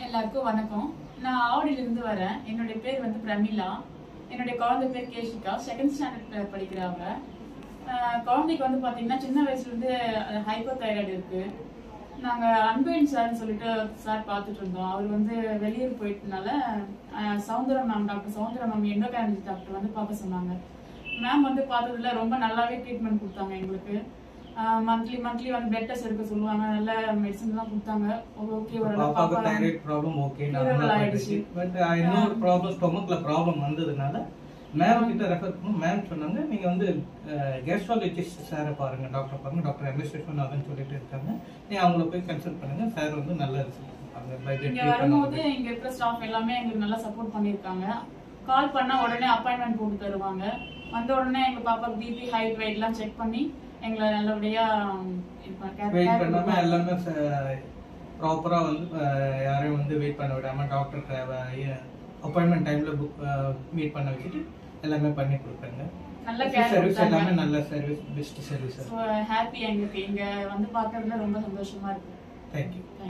எல்லாருக்கும் வணக்கம் நான் ஆவடியில இருந்து வரேன் என்னுடைய பேர் வந்து பிரமிளா என்னுடைய குழந்தை பேர் கேஷிகா செகண்ட் ஸ்டாண்டர்ட் படிக்கிறாங்க ஆஹ் குழந்தைக்கு வந்து பாத்தீங்கன்னா சின்ன வயசுல இருந்து ஹைப்பர் தைராய்டு இருக்கு நாங்க அன்பேன் சார்னு சொல்லிட்டு சார் பார்த்துட்டு இருந்தோம் அவர் வந்து வெளியூர் போயிட்டனால ஆஹ் Soundaram ma'am doctor Soundaram ma'am endocrinology doctor வந்து பார்க்க சொன்னாங்க மேம் வந்து பார்த்ததுல ரொம்ப நல்லாவே ட்ரீட்மெண்ட் கொடுத்தாங்க எங்களுக்கு மந்த்லி மந்த்லி வந்து பிளட் டெஸ்ட் எடுக்க சொல்லுவாங்க நல்ல மெடிசன் எல்லாம் கொடுத்தாங்க ஓகே ஓரளவு பாப்பாக்கு பாப்பா தைராய்டு ப்ராப்ளம் ஓகே Clear ஆயிடுச்சு. பட் இன்னொரு ப்ராப்ளம் ஸ்டொமக்ல ப்ராப்ளம் வந்ததுனால மேம் கிட்ட ரெஃபர் பண்ணி மேம் சொன்னாங்க நீங்க வந்து கேஸ்ட்ராலஜிஸ்ட் சாரை பாருங்க டாக்டர் பாருங்க டாக்டர் எம்எஸ் விஸ்வநாதன் சொல்லிட்டு இருக்காங்க நீ அவங்கள போய் கன்சல்ட் பண்ணுங்க சார் வந்து நல்ல ரிசல்ட் கொடுப்பாங்க By the இங்க treatment வரும்போது வந்து. இங்க இருக்கிற ஸ்டாஃப் எல்லாமே எங்களுக்கு நல்லா சப்போர்ட் பண்ணிருக்காங்க கால் பண்ணா உடனே அப்பாயின்மெண்ட் போட்டு தருவாங்க வந்த உடனே எங்க பாப்பாக்கு பிபி ஹைட் வெயிட் எல்லாம் செக் பண்ணி எங்களை நல்லபடியா இது பண்ண- care- வெயிட் care பண்ணாம கொடுப்பாங்க. எல்லாமே ப்ராப்பரா வந்து அஹ், யாரையும் வந்து வெயிட் பண்ண விடாம டாக்டர் அப்பாயின்மெண்ட் டைம்ல புக் மீட் பண்ண வச்சுட்டு எல்லாமே பண்ணி கொடுப்பாங்க நல்ல கேர் சர்வீஸ் எல்லாமே கொடுத்தாங்க நல்ல service best service so happy எங்களுக்கு இங்க வந்து பார்க்கறதுல ரொம்ப சந்தோஷமா இருக்கு தேங்க்யூ